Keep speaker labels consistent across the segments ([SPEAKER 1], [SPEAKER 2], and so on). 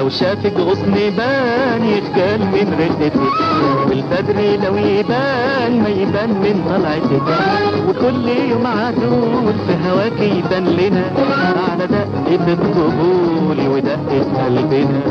[SPEAKER 1] شافك غصن بان يخجل من رقتك والبدر لو يبان ما يبان من طلعتك وكل يوم عدول في هواك يبان لنا على دقة الطبول ودقة قلبنا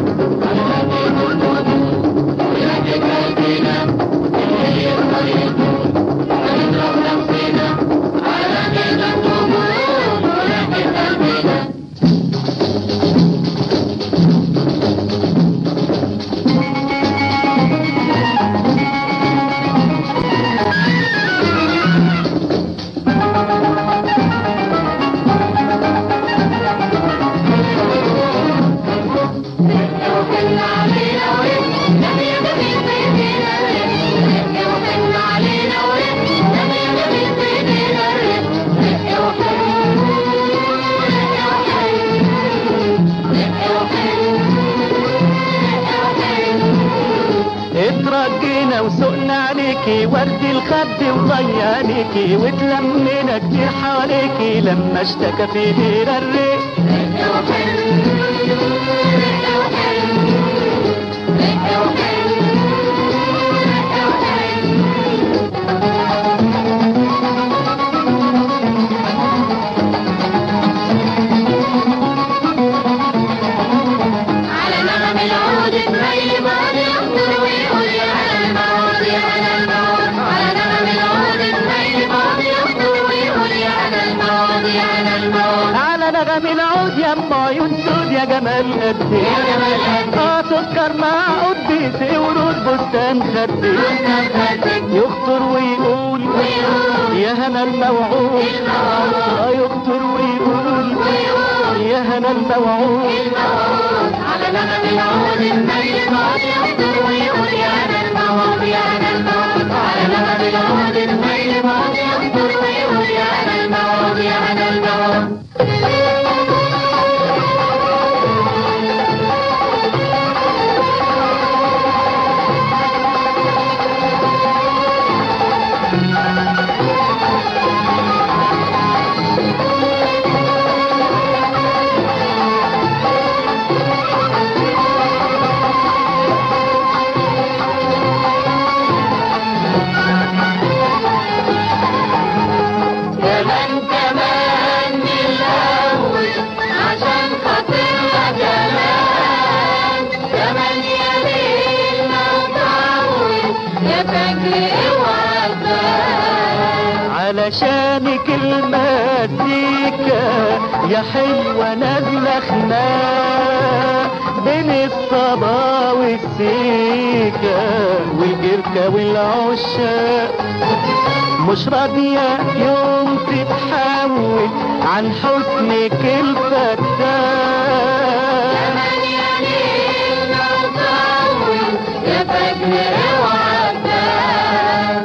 [SPEAKER 1] اترجينا وسقنا عليكي ورد الخد وضيانيكي وتلمينا كتير حواليكي لما اشتكى في غير الريق
[SPEAKER 2] على نغم العود تميل بعض يخطر ويقول يا هلا الموت يا هلا الموت على نغم العود تميل بعض يخطر ويقول يا هلا الموت يا هلا الموت
[SPEAKER 1] على نغم العود يا ام عيون سود يا جمال قدي
[SPEAKER 2] يا جمال قدي.
[SPEAKER 1] اه سكر مع قديسي ورود بستان خدي
[SPEAKER 2] بستان خدك.
[SPEAKER 1] يخطر ويقول
[SPEAKER 2] ويقول.
[SPEAKER 1] يا هنا الموعود
[SPEAKER 2] الموعود.
[SPEAKER 1] اه يخطر ويقول
[SPEAKER 2] ويقول.
[SPEAKER 1] يا هنا الموعود
[SPEAKER 2] الموت على نغم العود تميل بعض يخطر ويقول يا هلا الموت يا هلا الموت على نغم العود تميل بعض يخطر ويقول يا هلا الموت يا هلا الموت كمان كمان من الأول عشان خاطرنا كمان كمان يا ليل ما طول يا فجر اوعى تبان.
[SPEAKER 1] علشانك المزيكا يا حلوة نازلة خناق بين الصبا والسيكا والجركة والعشاق مش راضية يوم تتحول عن حسنك الفتاح
[SPEAKER 2] كمان يا ليل ما طول يا فجر اوعى تبان.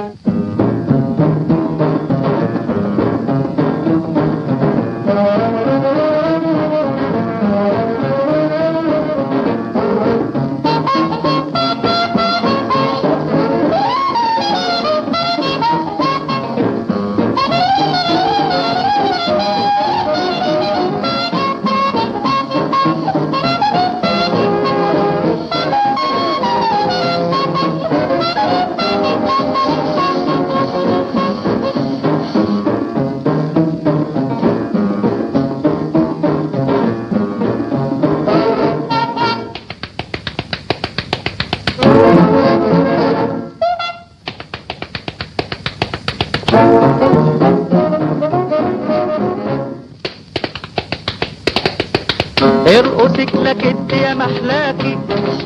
[SPEAKER 1] ارقصك لكت يا محلاكي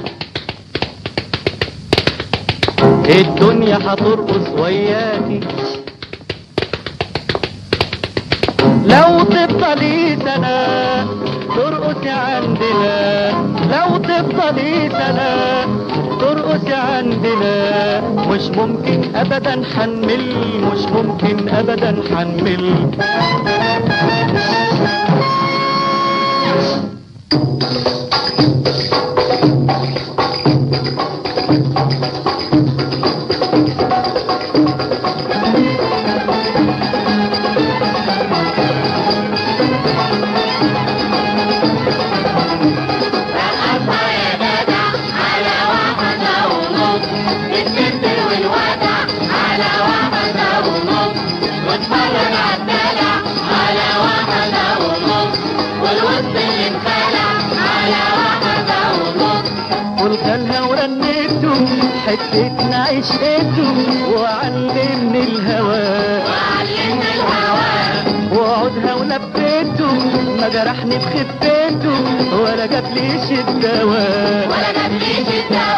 [SPEAKER 1] الدنيا هترقص وياكي لو تفضلي سنة ترقصي عندنا لو تفضلي سنة ترقصي عندنا مش ممكن ابدا حنمل مش ممكن ابدا حنمل
[SPEAKER 2] رقصها يا
[SPEAKER 1] حتتنا عشقته وعلمني الهوى
[SPEAKER 2] وعلمنا الهوى
[SPEAKER 1] وعودها ولبيته ما جرحني بخفته ولا جابليش الدواء
[SPEAKER 2] ولا جابليش الدواء